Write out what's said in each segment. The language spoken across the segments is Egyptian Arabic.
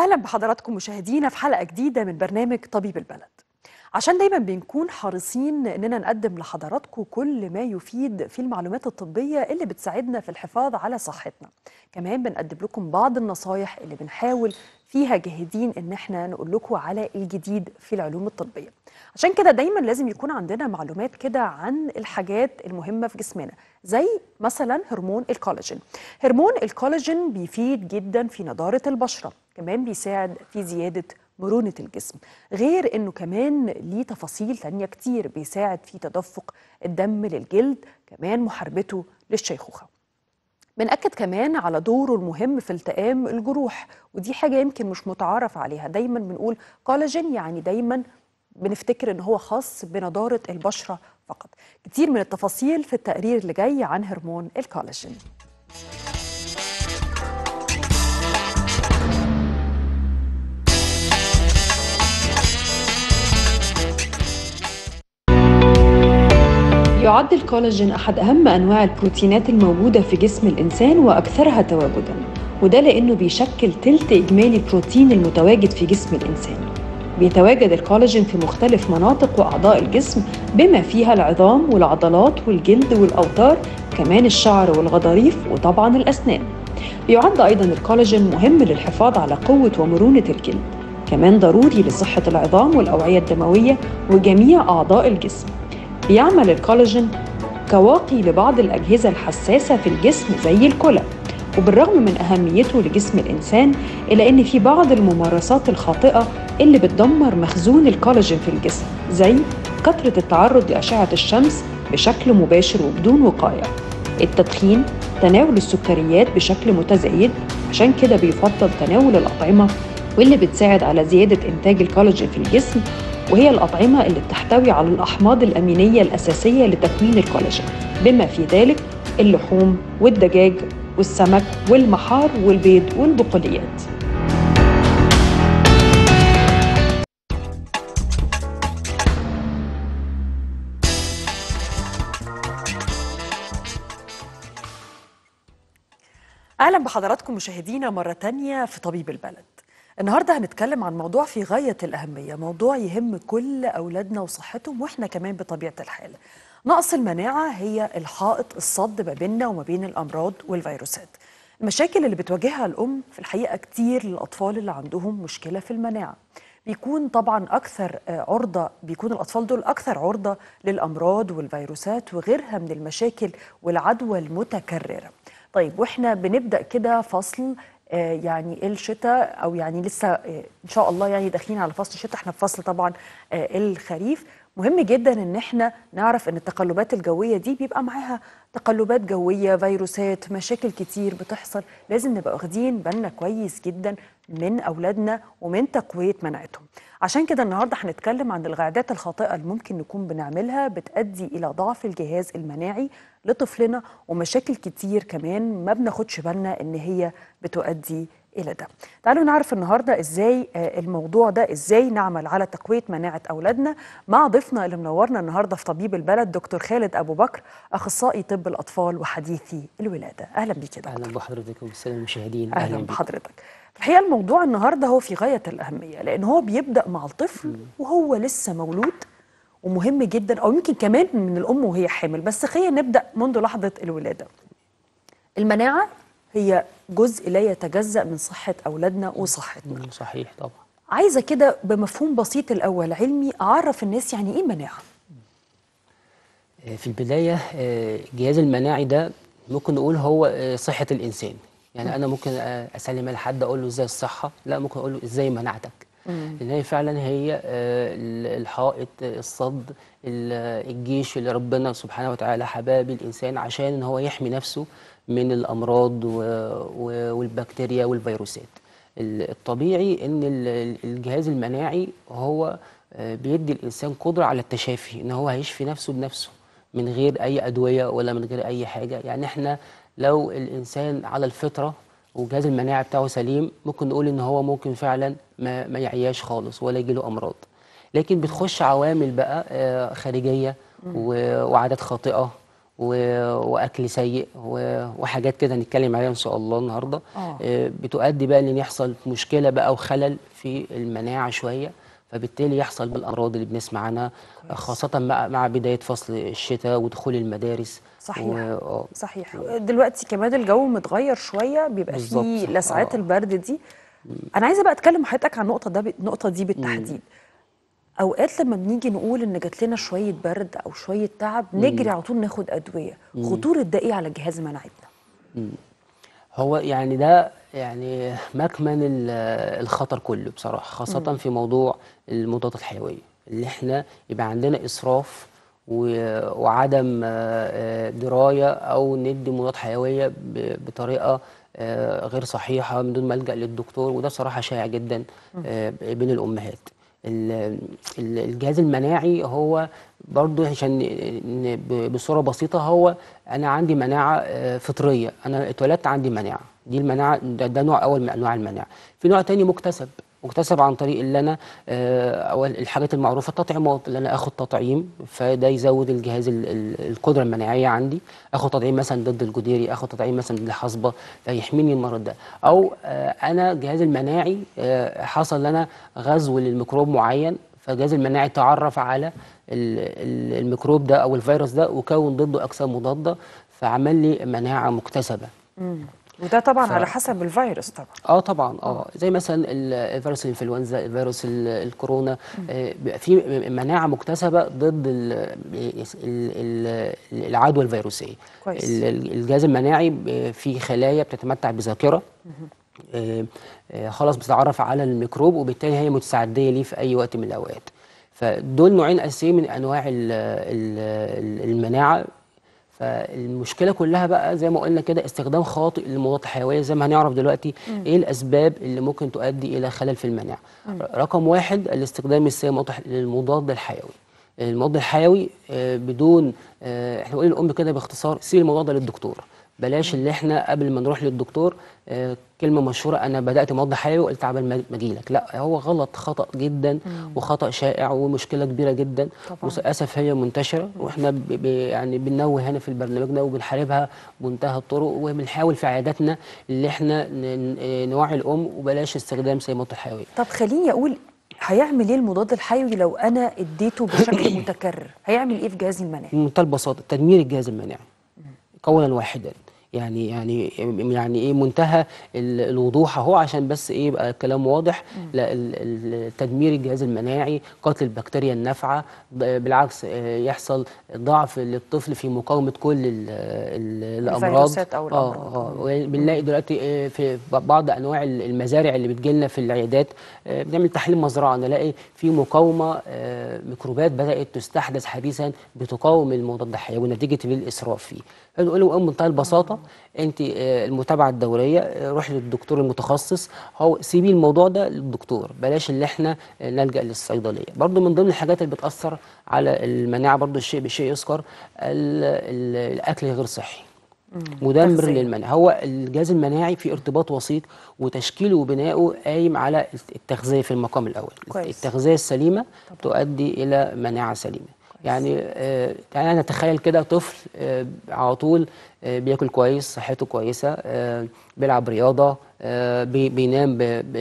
أهلا بحضراتكم مشاهدينا في حلقة جديدة من برنامج طبيب البلد عشان دايما بنكون حريصين اننا نقدم لحضراتكم كل ما يفيد في المعلومات الطبية اللي بتساعدنا في الحفاظ على صحتنا كمان بنقدم لكم بعض النصايح اللي بنحاول فيها جاهدين ان احنا نقول لكم على الجديد في العلوم الطبية عشان كده دايما لازم يكون عندنا معلومات كده عن الحاجات المهمة في جسمنا زي مثلا هرمون الكولاجين هرمون الكولاجين بيفيد جدا في نضارة البشرة كمان بيساعد في زيادة مرونة الجسم غير انه كمان ليه تفاصيل تانية كتير بيساعد في تدفق الدم للجلد كمان محاربته للشيخوخة بنأكد كمان على دوره المهم في التئام الجروح ودي حاجة يمكن مش متعارف عليها دايما بنقول كولاجين يعني دايما بنفتكر ان هو خاص بنضارة البشرة فقط كتير من التفاصيل في التقرير اللي جاي عن هرمون الكولاجين يعد الكولاجين أحد أهم أنواع البروتينات الموجودة في جسم الإنسان وأكثرها تواجداً وده لأنه بيشكل تلت إجمالي البروتين المتواجد في جسم الإنسان بيتواجد الكولاجين في مختلف مناطق وأعضاء الجسم بما فيها العظام والعضلات والجلد والأوتار كمان الشعر والغضاريف وطبعا الأسنان بيعد أيضا الكولاجين مهم للحفاظ على قوة ومرونة الجلد كمان ضروري لصحة العظام والأوعية الدموية وجميع أعضاء الجسم بيعمل الكولاجين كواقي لبعض الأجهزة الحساسة في الجسم زي الكلى وبالرغم من أهميته لجسم الإنسان إلا أن في بعض الممارسات الخاطئة اللي بتدمر مخزون الكولاجين في الجسم زي كثرة التعرض لأشعة الشمس بشكل مباشر وبدون وقاية التدخين تناول السكريات بشكل متزايد عشان كده بيفضل تناول الأطعمة واللي بتساعد على زيادة إنتاج الكولاجين في الجسم وهي الأطعمة اللي بتحتوي على الأحماض الأمينية الأساسية لتكوين الكولاجين بما في ذلك اللحوم والدجاج والسمك والمحار والبيض والبقوليات أهلا بحضراتكم مشاهدينا مرة تانية في طبيب البلد النهاردة هنتكلم عن موضوع في غاية الأهمية موضوع يهم كل أولادنا وصحتهم وإحنا كمان بطبيعة الحال نقص المناعة هي الحائط الصد ما بيننا وما بين الأمراض والفيروسات المشاكل اللي بتواجهها الأم في الحقيقة كتير للأطفال اللي عندهم مشكلة في المناعة بيكون طبعا أكثر عرضة بيكون الأطفال دول أكثر عرضة للأمراض والفيروسات وغيرها من المشاكل والعدوى المتكررة طيب وإحنا بنبدأ كده فصل يعني الشتاء او يعني لسه ان شاء الله يعني داخلين على فصل الشتاء احنا في فصل طبعا الخريف مهم جدا ان احنا نعرف ان التقلبات الجويه دي بيبقى معاها تقلبات جويه فيروسات مشاكل كتير بتحصل لازم نبقى واخدين بالنا كويس جدا من اولادنا ومن تقويه مناعتهم عشان كده النهارده هنتكلم عن الغعدات الخاطئه اللي ممكن نكون بنعملها بتؤدي الى ضعف الجهاز المناعي لطفلنا ومشاكل كتير كمان ما بناخدش بالنا ان هي بتؤدي الى ده تعالوا نعرف النهارده ازاي الموضوع ده ازاي نعمل على تقويه مناعه اولادنا مع ضيفنا اللي منورنا النهارده في طبيب البلد دكتور خالد ابو بكر اخصائي طب الاطفال وحديثي الولاده اهلا بيك يا دكتور اهلا بحضرتك والساده المشاهدين اهلا, أهلا بحضرتك الحقيقه الموضوع النهارده هو في غايه الاهميه لان هو بيبدا مع الطفل وهو لسه مولود ومهم جدا او يمكن كمان من الام وهي حامل بس خلينا نبدا منذ لحظه الولاده المناعه هي جزء لا يتجزأ من صحة أولادنا وصحتنا صحيح طبعا عايزة كده بمفهوم بسيط الأول علمي أعرف الناس يعني إيه مناعة في البداية الجهاز المناعي ده ممكن نقول هو صحة الإنسان يعني أنا ممكن أسلم على حد أقول له إزاي الصحة لا ممكن أقول له إزاي مناعتك لأن هي فعلا هي الحائط الصد الجيش اللي ربنا سبحانه وتعالى حباه بالإنسان عشان إن هو يحمي نفسه من الامراض والبكتيريا والفيروسات الطبيعي ان الجهاز المناعي هو بيدي الانسان قدره على التشافي ان هو هيشفي نفسه بنفسه من غير اي ادويه ولا من غير اي حاجه يعني احنا لو الانسان على الفطره والجهاز المناعي بتاعه سليم ممكن نقول ان هو ممكن فعلا ما, ما يعياش خالص ولا يجيله امراض لكن بتخش عوامل بقى خارجيه وعادات خاطئه و- واكل سيء و- وحاجات كده هنتكلم عليها ان شاء الله النهارده آه. آه، بتؤدي بقى ان يحصل مشكله بقى وخلل في المناعه شويه فبالتالي يحصل بالامراض اللي بنسمع عنها كويس. خاصه مع مع بدايه فصل الشتاء ودخول المدارس صحيح و- آه. صحيح دلوقتي كمان الجو متغير شويه بيبقى بالظبط. فيه لسعات آه. البرد دي انا عايزه بقى اتكلم مع حضرتك عن النقطه ده النقطه دي بالتحديد اوقات لما بنيجي نقول ان جات لنا شويه برد او شويه تعب نجري على طول ناخد ادويه خطوره ده ايه على جهاز مناعتنا هو يعني ده يعني مكمن ال- الخطر كله بصراحة خاصة في موضوع المضادات الحيوية اللي احنا يبقى عندنا إسراف و- وعدم آه، آه، دراية أو ندي مضادات حيوية ب- بطريقة آه، غير صحيحة من دون ما ألجأ للدكتور وده صراحة شائع جدا آه، بين الأمهات ال- ال- الجهاز المناعي هو برضو عشان ن- ب- بصورة بسيطة هو أنا عندي مناعة آه، فطرية أنا اتولدت عندي مناعة دي المناعة ده, ده نوع أول من أنواع المناعة في نوع تاني مكتسب مكتسب عن طريق اللي أنا آه، أول الحاجات المعروفة التطعيمات اللي أنا آخد تطعيم فده يزود الجهاز ال- ال- القدرة المناعية عندي آخد تطعيم مثلا ضد الجديري آخد تطعيم مثلا ضد الحصبة فيحميني من المرض ده أو آه، أنا جهازي المناعي آه، حصل لنا غزو للميكروب معين فالجهاز المناعي تعرف على ال- ال- الميكروب ده او الفيروس ده وكون ضده اجسام مضاده فعمل لي مناعه مكتسبه وده طبعا ف- على حسب الفيروس طبعا اه طبعا اه زي مثلا ال- فيروس الانفلونزا الفيروس ال- الكورونا آه، بيبقى في مناعه مكتسبه ضد ال- ال- ال- العدوى الفيروسيه كويس. ال- ال- الجهاز المناعي ب- فيه خلايا بتتمتع بذاكره آه، آه، خلاص بتتعرف على الميكروب وبالتالي هي متساعديه ليه في اي وقت من الاوقات فدول نوعين اساسيين من انواع ال- ال- المناعه فالمشكله كلها بقى زي ما قلنا كده استخدام خاطئ للمضادات الحيويه زي ما هنعرف دلوقتي ايه الاسباب اللي ممكن تؤدي الى خلل في المناعه رقم واحد الاستخدام السيء للمضاد- للمضاد الحيوي المضاد الحيوي آه، بدون آه، احنا بنقول الام كده باختصار سير المضاد للدكتور بلاش اللي احنا قبل ما نروح للدكتور آه، كلمه مشهوره انا بدات مضاد حيوي وقلت عبال ما ما اجيلك لا هو غلط خطا جدا وخطا شائع ومشكله كبيره جدا طبعاً. وللاسف هي منتشره واحنا ب ب يعني بننوه هنا في برنامجنا وبنحاربها بمنتهى الطرق وبنحاول في عياداتنا اللي احنا ن- ن- نوعي الام وبلاش استخدام سي المضاد الحيوي طب خليني اقول هيعمل ايه المضاد الحيوي لو انا اديته بشكل متكرر هيعمل ايه في جهازي المناعي بمنتهى البساطه تدمير الجهاز المناعي قولا واحدا يعني يعني يعني ايه منتهى ال- الوضوح اهو عشان بس ايه يبقى الكلام واضح لا ال- ال- تدمير الجهاز المناعي قتل البكتيريا النافعه ب- بالعكس آه، يحصل ضعف للطفل في مقاومه كل ال- ال- الامراض الفيروسات أو اه الأمراض. اه بنلاقي دلوقتي آه، في ب- بعض انواع ال- المزارع اللي بتجيلنا في العيادات آه، بنعمل تحليل مزرعه نلاقي في مقاومه آه، ميكروبات بدات تستحدث حديثا بتقاوم المضاد الحيوي نتيجه للاسراف فيه فنقول له بمنتهى البساطه انت آه، المتابعه الدوريه آه، روحي للدكتور المتخصص هو سيبي الموضوع ده للدكتور بلاش اللي احنا آه، نلجا للصيدليه برضو من ضمن الحاجات اللي بتاثر على المناعه برضو الشيء بالشيء يذكر ال- ال- الاكل غير صحي مدمر تغذية. للمناعه هو الجهاز المناعي في ارتباط وسيط وتشكيله وبنائه قايم على التغذيه في المقام الاول كويس. التغذيه السليمه تؤدي الى مناعه سليمه يعني آه تعالى نتخيل كده طفل آه على طول آه بياكل كويس صحته كويسه آه بيلعب رياضه آه بي بينام ب ب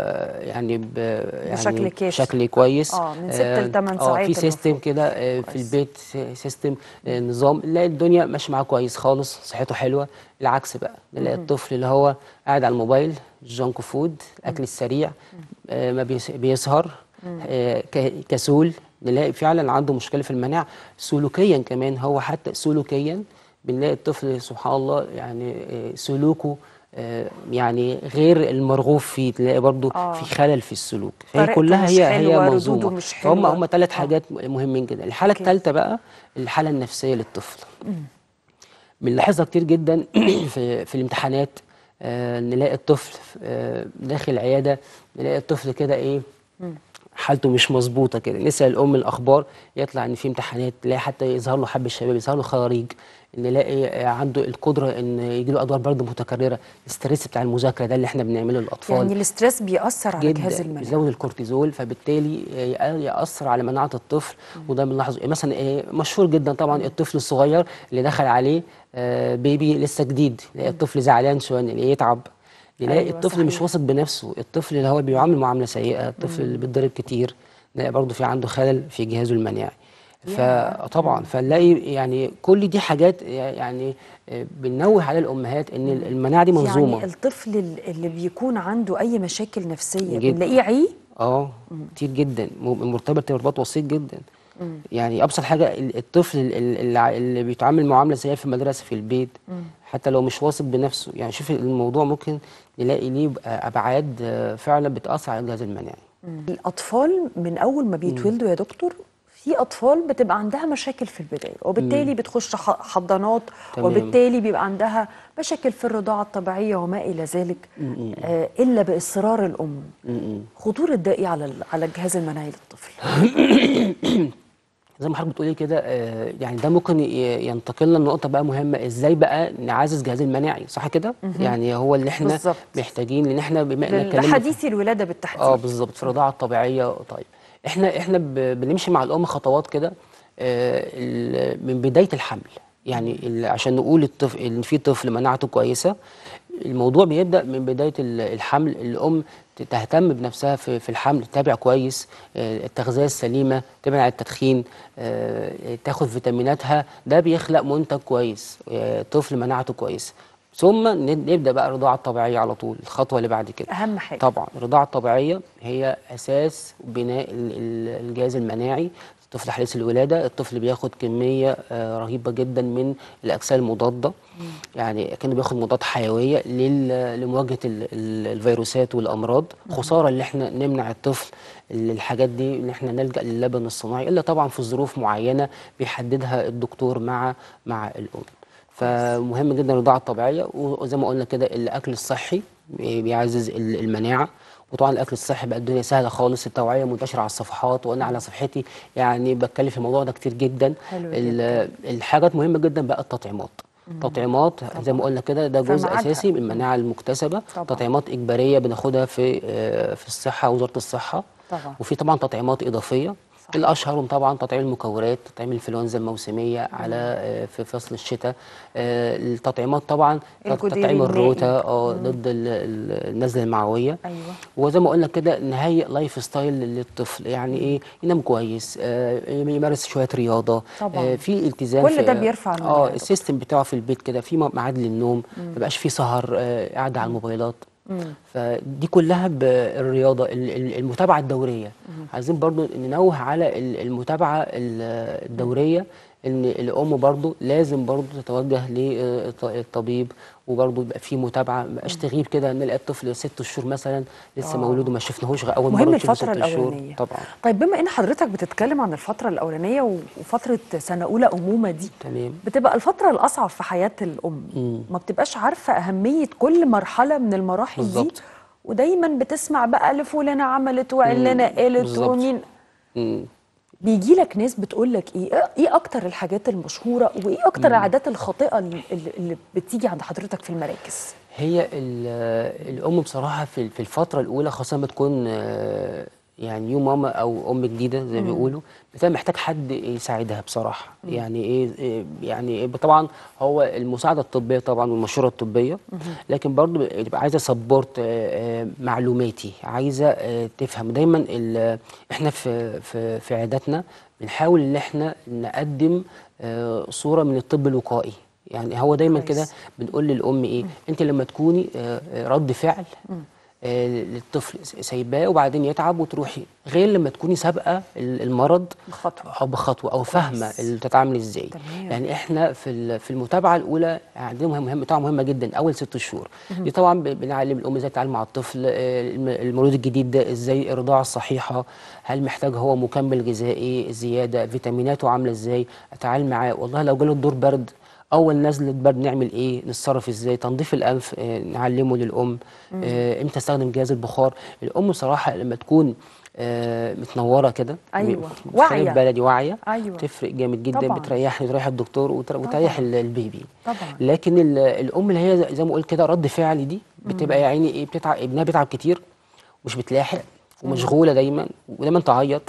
يعني ب يعني بشكل كافي. بشكل كويس آه، من ست لتمن آه، ساعات في سيستم المفروض. كده آه، في كويس. البيت س- سيستم آه، نظام نلاقي الدنيا ماشيه معاه كويس خالص صحته حلوه العكس بقى نلاقي الطفل اللي هو قاعد على الموبايل جانك فود الاكل السريع آه، ما بيس- بيسهر آه، ك- كسول نلاقي فعلا عنده مشكله في المناعه سلوكيا كمان هو حتى سلوكيا بنلاقي الطفل سبحان الله يعني آه، سلوكه آه، يعني غير المرغوب فيه تلاقي برضو آه. في خلل في السلوك فهي طريقته كلها مش هي هي حلوة، ردوده منظومه مش فهم حلوة. هم ثلاث آه. حاجات مهمين جدا الحاله أوكي. الثالثه بقى الحاله النفسيه للطفل بنلاحظها كتير جدا في في الامتحانات آه نلاقي الطفل آه داخل العياده نلاقي الطفل كده ايه حالته مش مظبوطه كده نسال الام الاخبار يطلع ان في امتحانات تلاقي حتى يظهر له حب الشباب يظهر له خراريج نلاقي آه، عنده القدره ان يجي له ادوار برد متكرره الستريس بتاع المذاكره ده اللي احنا بنعمله للاطفال يعني الاسترس بيأثر على جهاز جدا المناعة بيزود الكورتيزول فبالتالي ي- يأثر على مناعة الطفل وده بنلاحظه مثلا إيه، مشهور جدا طبعا الطفل الصغير اللي دخل عليه آه، بيبي لسه جديد يلاقي الطفل زعلان شوية يلاقيه يتعب يلاقي أيوة، الطفل مش صحيح. واثق بنفسه الطفل اللي هو بيعامل معاملة سيئة الطفل اللي بيتضرب كتير نلاقي برضه في عنده خلل في جهازه المناعي فطبعا فنلاقي يعني كل دي حاجات يعني آه، بننوه على الامهات ان المناعه دي منظومه يعني الطفل ال- اللي بيكون عنده أي مشاكل نفسية جدا. بنلاقيه عي اه كتير جدا م- مرتبط ارتباط وثيق جدا يعني ابسط حاجه ال- الطفل ال- ال- اللي, اللي بيتعامل معامله سيئه في المدرسه في البيت حتى لو مش واثق بنفسه يعني شوف الموضوع ممكن نلاقي ليه بقى ابعاد آه، فعلا بتاثر على الجهاز المناعي الأطفال من أول ما بيتولدوا يا دكتور في أطفال بتبقى عندها مشاكل في البداية وبالتالي بتخش ح- حضانات تمام. وبالتالي بيبقى عندها مشاكل في الرضاعة الطبيعية وما إلى ذلك آه إلا بإصرار الأم م-م. خطورة ده إيه على ال- على الجهاز المناعي للطفل زي ما حضرتك بتقولي كده آه، يعني ده ممكن ي- ينتقل لنا لنقطه بقى مهمه ازاي بقى نعزز الجهاز المناعي صح كده يعني هو اللي احنا بالظبط. محتاجين لان احنا بما ان اتكلمنا في- لحديث الولادة بالتحديد اه بالظبط في الرضاعه الطبيعيه طيب احنا احنا ب- بنمشي مع الام خطوات كده آه، ال- من بدايه الحمل يعني ال- عشان نقول الطفل ان في طفل مناعته كويسه الموضوع بيبدا من بدايه ال- الحمل الام ت- تهتم بنفسها في في الحمل تتابع كويس آه، التغذيه السليمه تبعد عن التدخين آه، تاخد فيتاميناتها ده بيخلق منتج كويس آه، طفل مناعته كويسه ثم ن- نبدا بقى الرضاعه الطبيعيه على طول الخطوه اللي بعد كده أهم حاجة طبعا الرضاعة الطبيعية هي أساس بناء ال- ال- الجهاز المناعي الطفل حديث الولادة الطفل بياخد كمية آه، رهيبة جدا من الأجسام المضادة يعني كأنه بياخد مضاد حيوية لل- لمواجهة ال- ال- الفيروسات والأمراض خسارة اللي احنا نمنع الطفل ال- الحاجات دي ان احنا نلجأ للبن الصناعي إلا طبعا في ظروف معينة بيحددها الدكتور مع مع الأم فمهم جدا الرضاعة الطبيعية وزي ما قلنا كده الأكل الصحي بي- بيعزز ال- المناعة وطبعا الأكل الصحي بقى الدنيا سهلة خالص التوعية منتشرة على الصفحات وأنا على صفحتي يعني بتكلم في الموضوع ده كتير جدا حلو ال- الحاجات مهمة جدا بقى التطعيمات تطعيمات زي ما قلنا كده ده جزء فميعادها. أساسي من المناعة المكتسبة طبعا. تطعيمات إجبارية بناخدها في آه، في الصحة وزارة الصحة طبعا. وفي طبعا تطعيمات إضافية الأشهرهم طبعا تطعيم المكورات تطعيم الإنفلونزا الموسمية على آه، في فصل الشتاء آه، التطعيمات طبعا الجدري تطعيم المائي. الروتا اه ضد ال- ال- النزلة المعوية أيوة وزي ما قلنا كده نهيئ لايف ستايل للطفل يعني ايه ينام كويس آه يمارس شويه رياضه طبعاً. آه في التزام كل في ده بيرفع المناعة اه يا السيستم بتاعه في البيت كده في ميعاد للنوم ما بقاش في سهر آه قاعده على الموبايلات فدي كلها بالرياضه ال- ال- المتابعه الدوريه عايزين برضو ننوه على ال- المتابعه ال- الدوريه ان الام برضو لازم برضو تتوجه للطبيب وبرضو يبقى في متابعه ما بقاش تغيب كده نلاقي الطفل ست شهور مثلا لسه مولود وما شفناهوش غير اول مهم مره نشوفه الفترة ست شهور الأولانية طبعا طيب بما ان حضرتك بتتكلم عن الفترة الأولانية و- وفترة سنة أولى أمومة دي تمام بتبقى الفترة الأصعب في حياة الأم ما بتبقاش عارفة أهمية كل مرحلة من المراحل دي بالظبط. ودايما بتسمع بقى لفلانة عملت وعلانة قالت بالظبط. ومين مم. بيجي لك ناس بتقول لك ايه ايه اكتر الحاجات المشهوره وايه اكتر العادات الخاطئه اللي, اللي بتيجي عند حضرتك في المراكز هي ال- الام بصراحه في في الفتره الاولى خاصه لما تكون آه، يعني نيو ماما او ام جديده زي ما بيقولوا بتبقى محتاج حد يساعدها بصراحه يعني ايه إيه، يعني إيه، طبعا هو المساعده الطبيه طبعا والمشوره الطبيه لكن برضه بتبقى عايزه سبورت معلوماتي عايزه آه، تفهم دايما ال- احنا في في في عياداتنا بنحاول ان احنا نقدم آه، صوره من الطب الوقائي يعني هو دايما كويس. كده بنقول للام ايه انت لما تكوني آه، آه، رد فعل آه، للطفل س- سايباه وبعدين يتعب وتروحي غير لما تكوني سابقه ال- المرض بخطوة. او بخطوه او فاهمه اللي بتتعامل ازاي تمام. يعني احنا في ال- في المتابعه الاولى عندنا مهم مهم متابعه مهمه جدا اول ست شهور دي طبعا ب- بنعلم الام ازاي تتعامل مع الطفل آه، الم- المولود الجديد ده ازاي الرضاعه الصحيحه هل محتاج هو مكمل غذائي زياده فيتاميناته عامله ازاي اتعامل معاه والله لو جاله دور برد اول نزله برد نعمل ايه نتصرف ازاي تنظيف الانف آه، نعلمه للام آه، امتى استخدم جهاز البخار الام بصراحه لما تكون آه، متنوره كده أيوة. بتخلي واعية. البلدي واعيه أيوة. تفرق جامد جدا طبعاً. بتريحني تريح الدكتور وتر- وتريح ال- البيبي طبعا لكن ال- الام اللي هي زي- زي ما قلت كده رد فعل دي بتبقى يا عيني ايه بتتعب ابنها بيتعب كتير مش بتلاحق ومشغوله دايما ودايما تعيط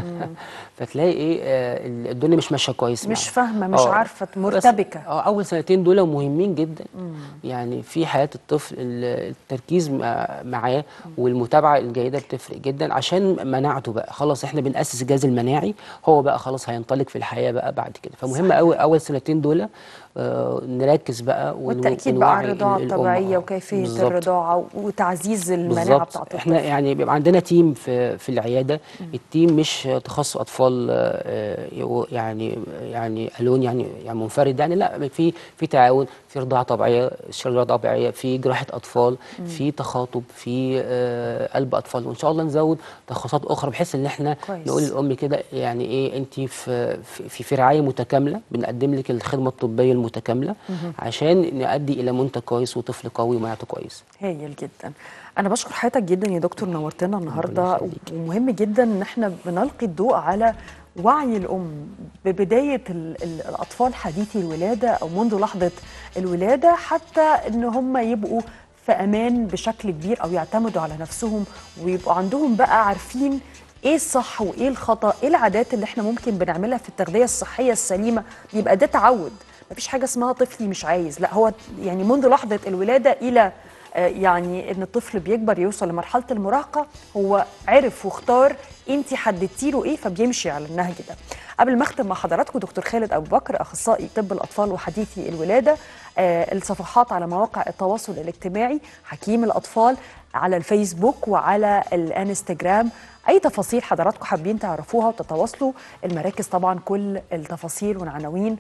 فتلاقي ايه آه، ال- الدنيا مش ماشيه كويس مش معاها. فاهمة، مش آه. عارفة، بس- مرتبكة. اه اول سنتين دول مهمين جدا يعني في حياه الطفل ال- التركيز مع- معاه والمتابعه الجيده بتفرق جدا عشان مناعته بقى خلاص احنا بناسس الجهاز المناعي هو بقى خلاص هينطلق في الحياه بقى بعد كده فمهم قوي اول سنتين دول آه نركز بقى ون- والتأكيد بقى على ونوعي الرضاعة ال- الأم. الطبيعية آه، وكيفية بالظبط. الرضاعة وتعزيز المناعة بالظبط بتاعت احنا الطفل يعني بيبقى عندنا تيم في في العياده التيم مش تخصص اطفال آه، يو- يعني يعني الون يعني يعني منفرد يعني لا في في تعاون في رضاعه طبيعيه رضاعه طبيعيه في جراحه اطفال في تخاطب في آه، قلب اطفال وان شاء الله نزود تخصصات اخرى بحيث ان احنا كويس. نقول للام كده يعني ايه انت في في, في, في رعايه متكامله بنقدم لك الخدمه الطبيه المتكامله عشان نؤدي الى منتج كويس وطفل قوي ومناعته كويس هايل جدا انا بشكر حضرتك جدا يا دكتور نورتنا النهارده يخليك. ومهم جدا ان احنا بنلقي الضوء على وعي الام ببدايه ال- ال- الاطفال حديثي الولاده او منذ لحظه الولاده حتى ان هم يبقوا في امان بشكل كبير او يعتمدوا على نفسهم ويبقوا عندهم بقى عارفين ايه الصح وايه الخطا ايه العادات اللي احنا ممكن بنعملها في التغذيه الصحيه السليمه بيبقى ده تعود مفيش حاجه اسمها طفلي مش عايز لا هو يعني منذ لحظه الولاده الى آه، يعني ان الطفل بيكبر يوصل لمرحله المراهقه هو عرف واختار انت حددتي له ايه فبيمشي على النهج ده قبل ما اختم مع حضراتكم دكتور خالد ابو بكر اخصائي طب الاطفال وحديثي الولاده آه، الصفحات على مواقع التواصل الاجتماعي حكيم الاطفال على الفيسبوك وعلى الانستجرام اي تفاصيل حضراتكم حابين تعرفوها وتتواصلوا المراكز طبعا كل التفاصيل والعناوين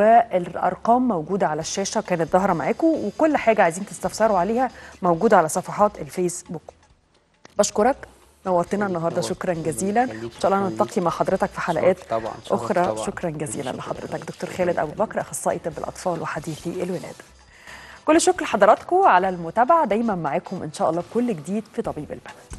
والارقام موجوده على الشاشه كانت ظاهره معاكم وكل حاجه عايزين تستفسروا عليها موجوده على صفحات الفيسبوك بشكرك نورتنا النهارده شكرا جزيلا ان شاء الله نلتقي مع حضرتك في حلقات شرف طبعاً، شرف اخرى طبعاً. شكرا جزيلا لحضرتك دكتور خالد ابو بكر اخصائي طب الاطفال وحديثي الولاده كل شكر لحضراتكم على المتابعه دايما معاكم ان شاء الله بكل جديد في طبيب البلد